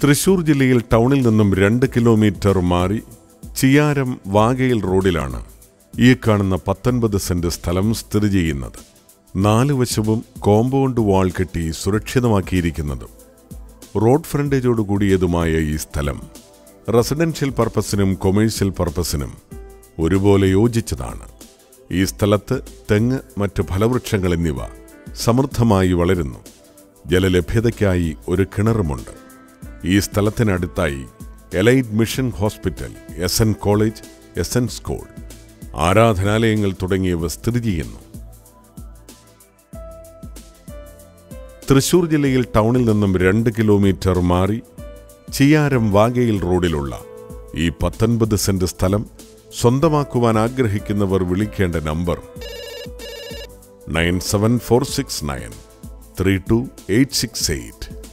തൃശൂർ ജില്ലയിൽ ടൗണിൽ നിന്നും രണ്ട് കിലോമീറ്റർ മാറി ചിയാരം വാഗയിൽ റോഡിലാണ് ഈ കാണുന്ന പത്തൊൻപത് സെന്റ് സ്ഥലം സ്ഥിതി ചെയ്യുന്നത് നാല് വശവും കോമ്പൗണ്ട് വാൾ കെട്ടി സുരക്ഷിതമാക്കിയിരിക്കുന്നതും റോഡ് ഫ്രണ്ടേജോട് കൂടിയതുമായ ഈ സ്ഥലം റെസിഡൻഷ്യൽ പർപ്പസിനും കൊമേഴ്ഷ്യൽ പർപ്പസിനും ഒരുപോലെ യോജിച്ചതാണ് ഈ സ്ഥലത്ത് തെങ്ങ് മറ്റ് ഫലവൃക്ഷങ്ങൾ എന്നിവ സമൃദ്ധമായി വളരുന്നു ജലലഭ്യതയ്ക്കായി ഒരു കിണറുമുണ്ട് ഈ സ്ഥലത്തിനടുത്തായി Elite mission hospital S N college S N school ആരാധനാലയങ്ങൾ തുടങ്ങിയവ സ്ഥിതി ചെയ്യുന്നു തൃശൂർ ജില്ലയിൽ ടൗണിൽ നിന്നും രണ്ട് കിലോമീറ്റർ മാറി ചിയാരം വാഗയിൽ റോഡിലുള്ള ഈ പത്തൊൻപത് സെന്റ് സ്ഥലം സ്വന്തമാക്കുവാൻ ആഗ്രഹിക്കുന്നവർ വിളിക്കേണ്ട number nine seven four six nine three two eight six eight